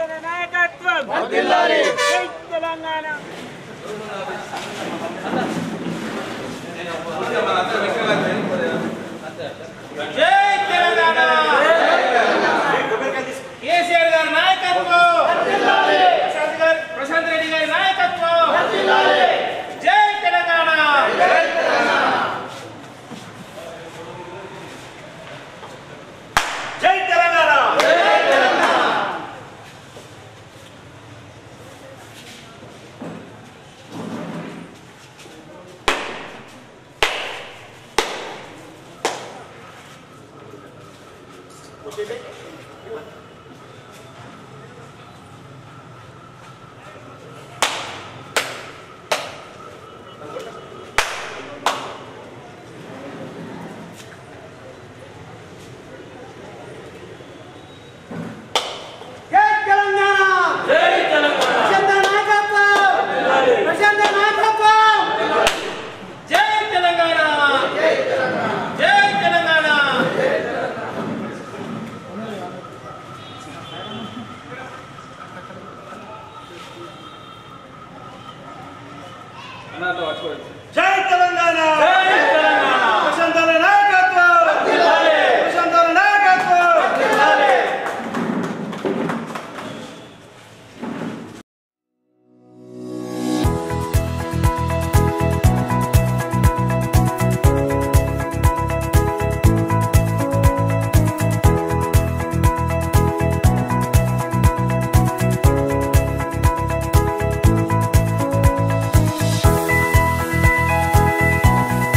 ప్రశాంతన నాయకత్వం జై తెలంగాణ జై తెలంగాణ కేసీఆర్ గారి నాయకత్వం ప్రశాంత్ గారి ప్రశాంత్ రెడ్డి గారి నాయకత్వం జై తెలంగాణ జై తెలంగాణ జై తెలంగాణ జై తెలంగాణ ప్రశాంత నాయకత్వం ప్రశాంత నాయకత్వం జై తెలంగాణ జై తెలంగాణ జై తెలంగాణ ప్రశాంతన నాయకత్వం ప్రశాంతన నాయకత్వం జై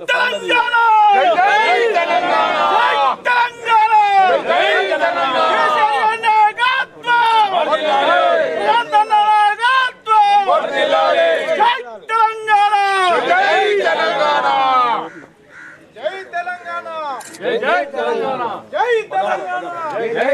తెలంగాణ జై తెలంగాణ జై తెలంగాణ కేసీఆర్ నాయకత్వం చంద్రన్న నాయకత్వం జై తెలంగాణ జై తెలంగాణ జై తెలంగాణ జై తెలంగాణ జై తెలంగాణ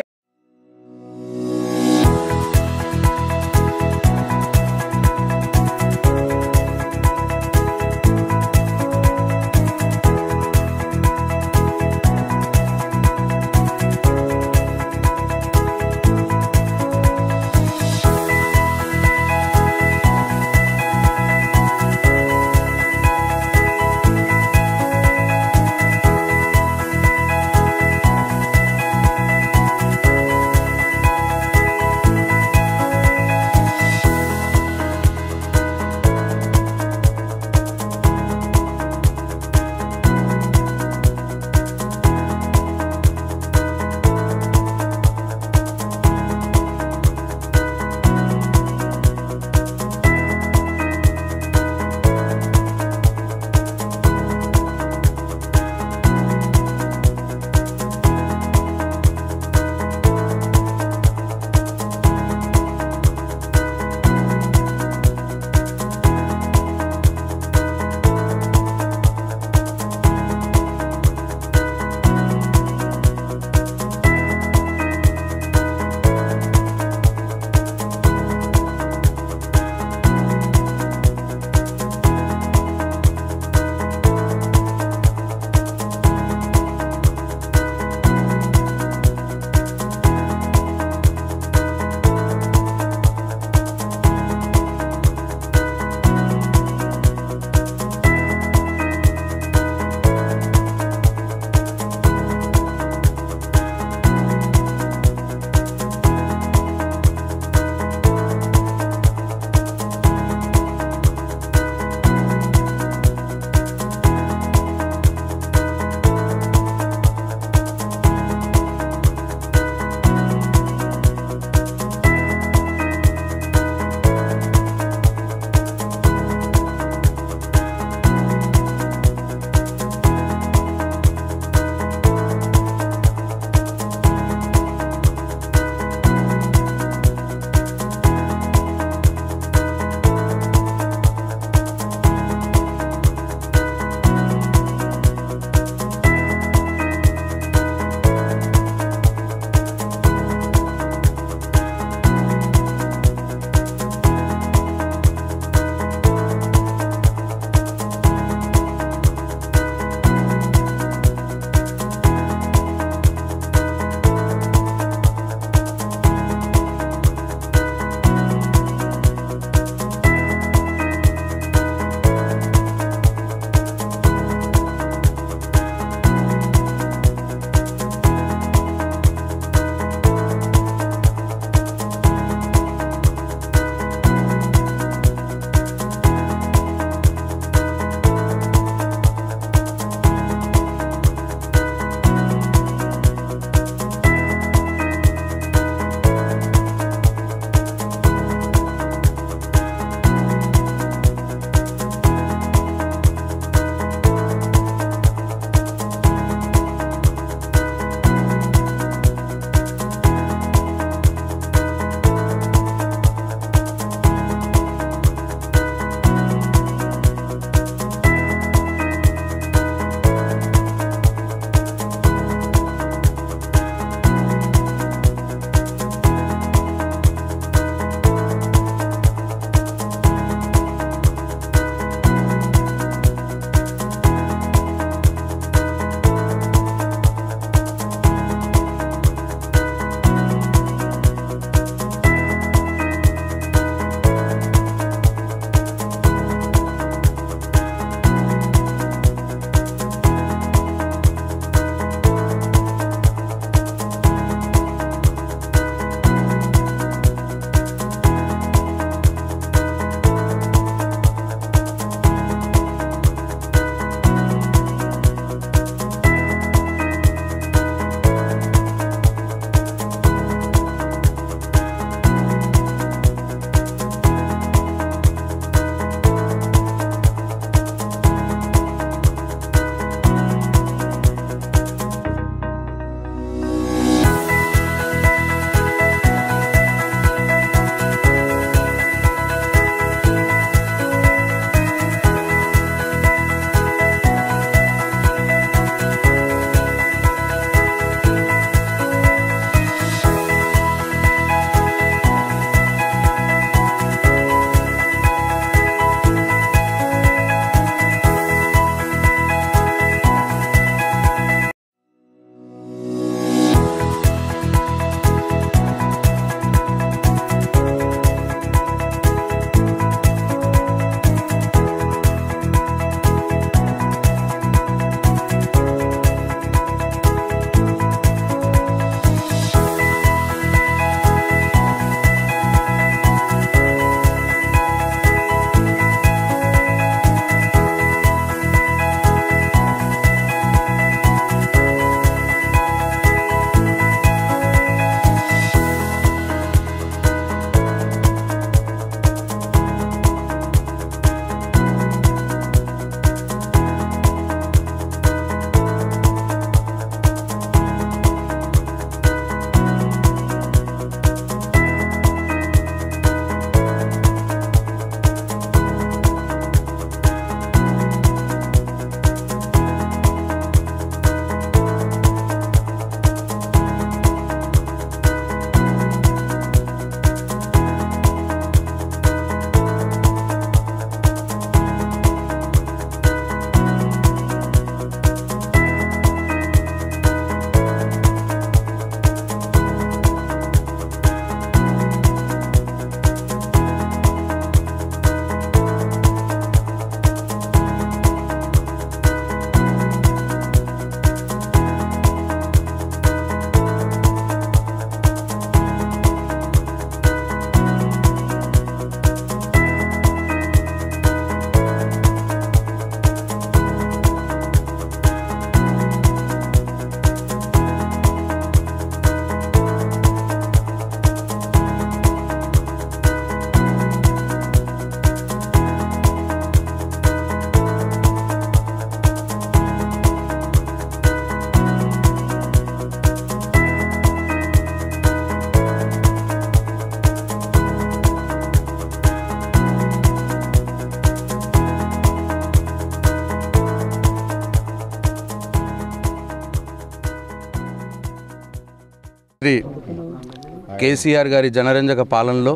ముఖ్యమంత్రి కేసీఆర్ గారి జనరంజక పాలనలో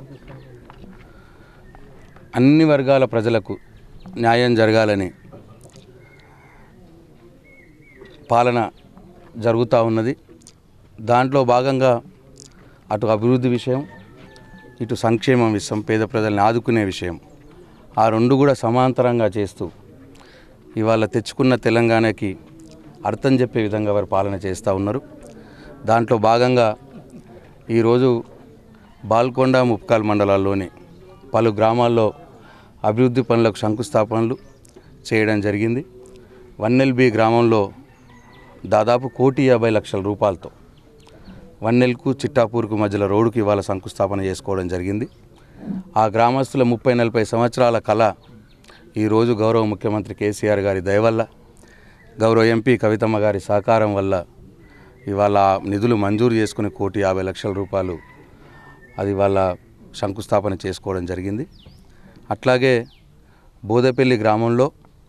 అన్ని వర్గాల ప్రజలకు న్యాయం జరగాలని పాలన జరుగుతూ ఉన్నది దాంట్లో భాగంగా అటు అభివృద్ధి విషయం ఇటు సంక్షేమం విషయం పేద ప్రజల్ని ఆదుకునే విషయం ఆ రెండు కూడా సమాంతరంగా చేస్తూ ఇవాళ తెచ్చుకున్న తెలంగాణకి అర్థం చెప్పే విధంగా వారు పాలన చేస్తూ ఉన్నారు దాంట్లో భాగంగా ఈరోజు బాల్కొండ ముప్కాల్ మండలాల్లోని పలు గ్రామాల్లో అభివృద్ధి పనులకు శంకుస్థాపనలు చేయడం జరిగింది వన్నెల్బి గ్రామంలో దాదాపు కోటి యాభై లక్షల రూపాయలతో వన్నెల్కు చిట్టాపూర్కు మధ్యలో రోడ్డుకి ఇవాళ శంకుస్థాపన చేసుకోవడం జరిగింది ఆ గ్రామస్తుల ముప్పై నలభై సంవత్సరాల కళ ఈరోజు గౌరవ ముఖ్యమంత్రి కేసీఆర్ గారి దయ వల్ల గౌరవ ఎంపీ కవితమ్మ గారి సహకారం వల్ల ఇవాళ ఆ నిధులు మంజూరు చేసుకుని కోటి యాభై లక్షల రూపాయలు అది వాళ్ళ శంకుస్థాపన చేసుకోవడం జరిగింది అట్లాగే బోదపల్లి గ్రామంలో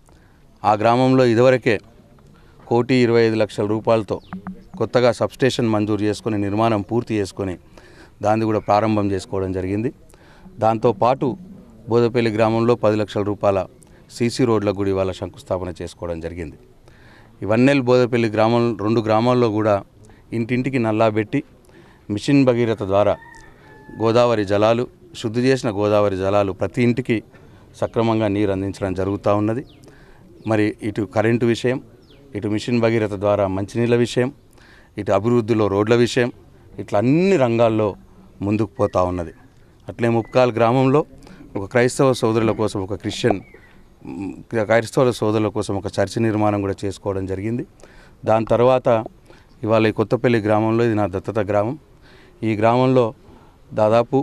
ఆ గ్రామంలో ఇదివరకే కోటి ఇరవై ఐదు లక్షల రూపాయలతో కొత్తగా సబ్స్టేషన్ మంజూరు చేసుకొని నిర్మాణం పూర్తి చేసుకొని దాన్ని కూడా ప్రారంభం చేసుకోవడం జరిగింది దాంతోపాటు బోదపల్లి గ్రామంలో పది లక్షల రూపాయల సీసీ రోడ్ల గుడి వాళ్ళ శంకుస్థాపన చేసుకోవడం జరిగింది ఇవన్నెల్ బోదపల్లి గ్రామం రెండు గ్రామాల్లో కూడా ఇంటింటికి నల్లా పెట్టి మిషన్ భగీరథ ద్వారా గోదావరి జలాలు శుద్ధి చేసిన గోదావరి జలాలు ప్రతి ఇంటికి సక్రమంగా నీరు అందించడం జరుగుతూ ఉన్నది మరి ఇటు కరెంటు విషయం ఇటు మిషన్ భగీరథ ద్వారా మంచినీళ్ళ విషయం ఇటు అభివృద్ధిలో రోడ్ల విషయం ఇట్లా అన్ని రంగాల్లో ముందుకు పోతూ ఉన్నది అట్లే ముప్కాల్ గ్రామంలో ఒక క్రైస్తవ సోదరుల కోసం ఒక క్రిస్టియన్ మ్, క్రైస్తవ సోదరుల కోసం ఒక చర్చి నిర్మాణం కూడా చేసుకోవడం జరిగింది దాని తర్వాత ఇవాళ ఈ కొత్తపల్లి గ్రామంలో ఇది నా దత్తత గ్రామం ఈ గ్రామంలో దాదాపు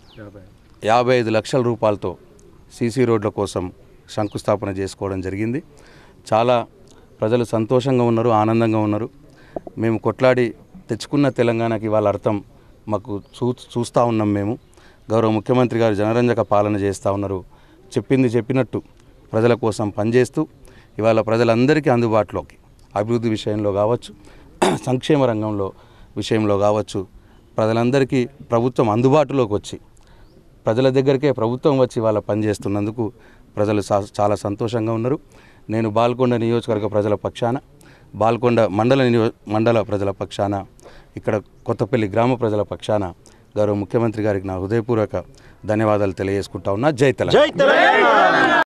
యాభై ఐదు లక్షల రూపాయలతో సీసీ రోడ్ల కోసం శంకుస్థాపన చేసుకోవడం జరిగింది చాలా ప్రజలు సంతోషంగా ఉన్నారు ఆనందంగా ఉన్నారు మేము కొట్లాడి తెచ్చుకున్న తెలంగాణకి వాళ్ళ అర్థం మాకు చూ చూస్తూ ఉన్నాం మేము గౌరవ ముఖ్యమంత్రి గారు జనరంజక పాలన చేస్తూ ఉన్నారు చెప్పింది చెప్పినట్టు ప్రజల కోసం పనిచేస్తూ ఇవాళ ప్రజలందరికీ అందుబాటులోకి అభివృద్ధి విషయంలో కావచ్చు సంక్షేమ రంగంలో విషయంలో కావచ్చు ప్రజలందరికీ ప్రభుత్వం అందుబాటులోకి వచ్చి ప్రజల దగ్గరికే ప్రభుత్వం వచ్చి వాళ్ళ పనిచేస్తున్నందుకు ప్రజలు సా- చాలా సంతోషంగా ఉన్నారు నేను బాల్కొండ నియోజకవర్గ ప్రజల పక్షాన బాల్కొండ మండల నియో మండల ప్రజల పక్షాన ఇక్కడ కొత్తపల్లి గ్రామ ప్రజల పక్షాన గౌరవ ముఖ్యమంత్రి గారికి నా హృదయపూర్వక ధన్యవాదాలు తెలియజేసుకుంటా ఉన్నా జై తెలంగాణ